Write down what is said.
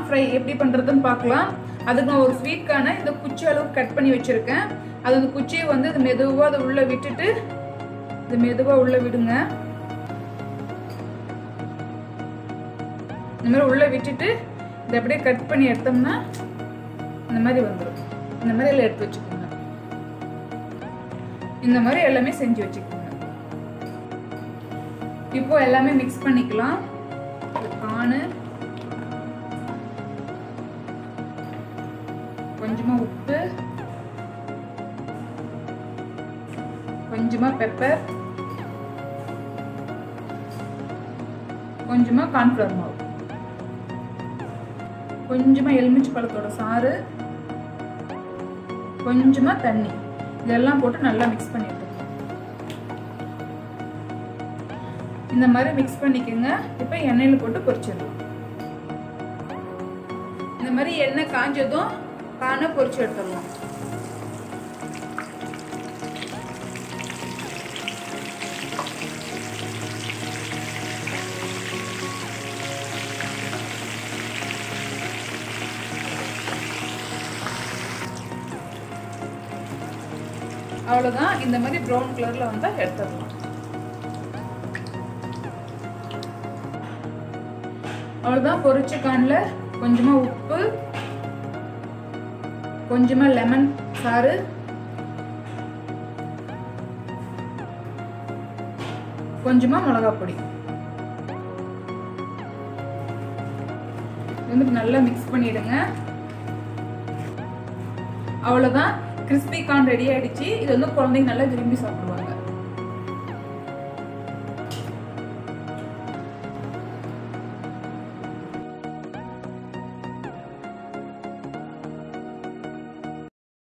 fry எப்படி பண்ணுறதுன்னு பார்க்கலாம் அதுக்கு நான் ஒரு ஸ்வீட்கான இந்த குச்சி அளவு கட் பண்ணி வச்சுருக்கேன் அது அந்த குச்சியை வந்து இது மெதுவாக அதை உள்ளே விட்டுட்டு இது மெதுவாக உள்ளே விடுங்க இந்த மாதிரி உள்ளே விட்டுட்டு இதை அப்படியே கட் பண்ணி எடுத்தோம்னா இந்த மாதிரி வந்துடும் இந்த மாதிரி எல்லாம் எடுத்து வச்சுக்கோங்க இந்த மாதிரி எல்லாமே செஞ்சு வச்சுக்கோங்க இப்போ எல்லாமே மிக்ஸ் பண்ணிக்கலாம் கானு கொஞ்சமா உப்பு கொஞ்சமா பெப்பர் கொஞ்சமா கார்ன்ஃப்ளவர் மாவு கொஞ்சமா எலுமிச்சை பழத்தோட சாறு கொஞ்சமா தண்ணி இதெல்லாம் போட்டு நல்லா மிக்ஸ் பண்ணி எடுத்துக்கணும் இந்த மாதிரி மிக்ஸ் பண்ணிக்கோங்க இப்போ எண்ணெயில் போட்டு பொரிச்சிடலாம் இந்த மாதிரி எண்ணெய் காஞ்சதும் காண பொரிச்சு எடுத்துடலாம் அவ்வளோதான் இந்த மாதிரி ப்ரௌன் கலரில் வந்தால் எடுத்துடலாம் அவ்வளோதான் பொரிச்ச கானில் கொஞ்சமாக உப்பு கொஞ்சமாக லெமன் சாறு கொஞ்சமாக மிளகாப் பொடி இது வந்து நல்லா மிக்ஸ் பண்ணிடுங்க அவ்வளோதான் கிறிஸ்பி கார்ன் ரெடி ஆயிடுச்சு இது வந்து குழந்தைங்க நல்லா விரும்பி சாப்பிடுவாங்க